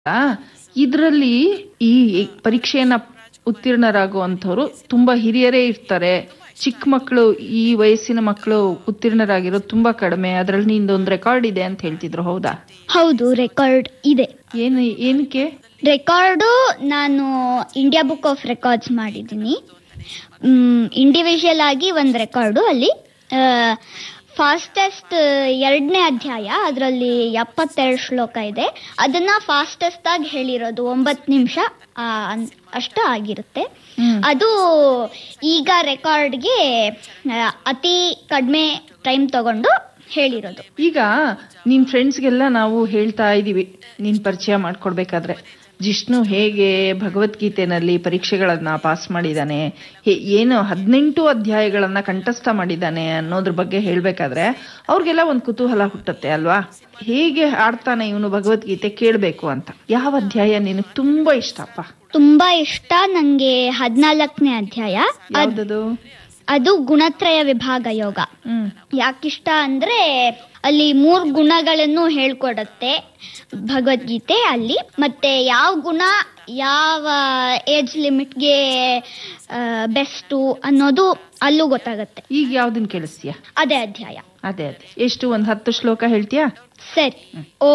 ಇದರಲ್ಲಿ ಈ ಪರೀಕ್ಷೆಯನ್ನ ಉತ್ತೀರ್ಣರಾಗುವಂಥವ್ರು ತುಂಬಾ ಹಿರಿಯರೇ ಇರ್ತಾರೆ ಚಿಕ್ಕ ಮಕ್ಕಳು ಈ ವಯಸ್ಸಿನ ಮಕ್ಕಳು ಉತ್ತೀರ್ಣರಾಗಿರೋದು ತುಂಬಾ ಕಡಿಮೆ ಅದರಲ್ಲಿ ನಿಂದೊಂದು ರೆಕಾರ್ಡ್ ಇದೆ ಅಂತ ಹೇಳ್ತಿದ್ರು ಹೌದಾ ಹೌದು ರೆಕಾರ್ಡ್ ಇದೆ ಏನು ಏನಕ್ಕೆ ರೆಕಾರ್ಡು ನಾನು ಇಂಡಿಯಾ ಬುಕ್ ಆಫ್ ರೆಕಾರ್ಡ್ಸ್ ಮಾಡಿದ್ದೀನಿ ಇಂಡಿವಿಜುವಲ್ ಆಗಿ ಒಂದು ರೆಕಾರ್ಡು ಅಲ್ಲಿ ಫಾಸ್ಟೆಸ್ಟ್ ಎರಡನೇ ಅಧ್ಯಾಯ ಅದರಲ್ಲಿ ಎಪ್ಪತ್ತೆರಡು ಶ್ಲೋಕ ಇದೆ ಅದನ್ನ ಫಾಸ್ಟೆಸ್ಟ್ ಆಗಿ ಹೇಳಿರೋದು ಒಂಬತ್ತು ನಿಮಿಷ ಅಷ್ಟ ಆಗಿರುತ್ತೆ ಹ್ಮ್. ಅದು ಈಗ ರೆಕಾರ್ಡ್ಗೆ ಅತಿ ಕಡಿಮೆ ಟೈಮ್ ತಗೊಂಡು ಹೇಳಿರೋದು ಈಗ ನಿನ್ ಫ್ರೆಂಡ್ಸ್ಗೆಲ್ಲ ನಾವು ಹೇಳ್ತಾ ಇದೀವಿ ನಿನ್ ಪರಿಚಯ ಮಾಡ್ಕೊಡ್ಬೇಕಾದ್ರೆ ಜಿಷ್ಣು ಹೇಗೆ ಭಗವದ್ಗೀತೆನಲ್ಲಿ ಪರೀಕ್ಷೆಗಳನ್ನ ಪಾಸ್ ಮಾಡಿದಾನೆ ಹೇ- ಏನು ಹದಿನೆಂಟು ಅಧ್ಯಾಯಗಳನ್ನ ಕಂಠಸ್ಥ ಮಾಡಿದಾನೆ ಅನ್ನೋದ್ರ ಬಗ್ಗೆ ಹೇಳ್ಬೇಕಾದ್ರೆ ಅವ್ರಿಗೆಲ್ಲ ಒಂದು ಕುತೂಹಲ ಹುಟ್ಟುತ್ತೆ ಅಲ್ವಾ ಹೇಗೆ ಆಡ್ತಾನೆ ಇವನು ಭಗವದ್ಗೀತೆ ಕೇಳಬೇಕು ಅಂತ ಯಾವ ಅಧ್ಯಾಯ ನಿನಗೆ ತುಂಬಾ ಇಷ್ಟಪ್ಪ ತುಂಬಾ ಇಷ್ಟ ನಂಗೆ ಹದಿನಾಲ್ಕನೇ ಅಧ್ಯಾಯ ಅದ್- ಯಾವ್ದದು ಅದು ಗುಣತ್ರಯ ವಿಭಾಗ ಯೋಗ ಹ್ಮ್ ಯಾಕಿಷ್ಟ ಅಂದ್ರೆ ಅಲ್ಲಿ ಮೂರ್ ಗುಣಗಳನ್ನು ಹೇಳ್ಕೊಡತ್ತೆ ಭಗವದ್ಗೀತೆ ಅಲ್ಲಿ ಮತ್ತೆ ಯಾವ ಗುಣ ಯಾವ ಏಜ್ ಲಿಮಿಟ್ಗೆ ಬೆಸ್ಟು ಅನ್ನೋದು ಅಲ್ಲೂ ಗೊತ್ತಾಗತ್ತೆ ಈಗ ಯಾವ್ದನ್ ಕೇಳಿಸ್ತೀಯ ಅದೇ ಅಧ್ಯಾಯ ಅದೇ ಅದೇ ಎಷ್ಟು ಒಂದ್ ಹತ್ತು ಶ್ಲೋಕ ಹೇಳ್ತೀಯಾ ಸರಿ ಓ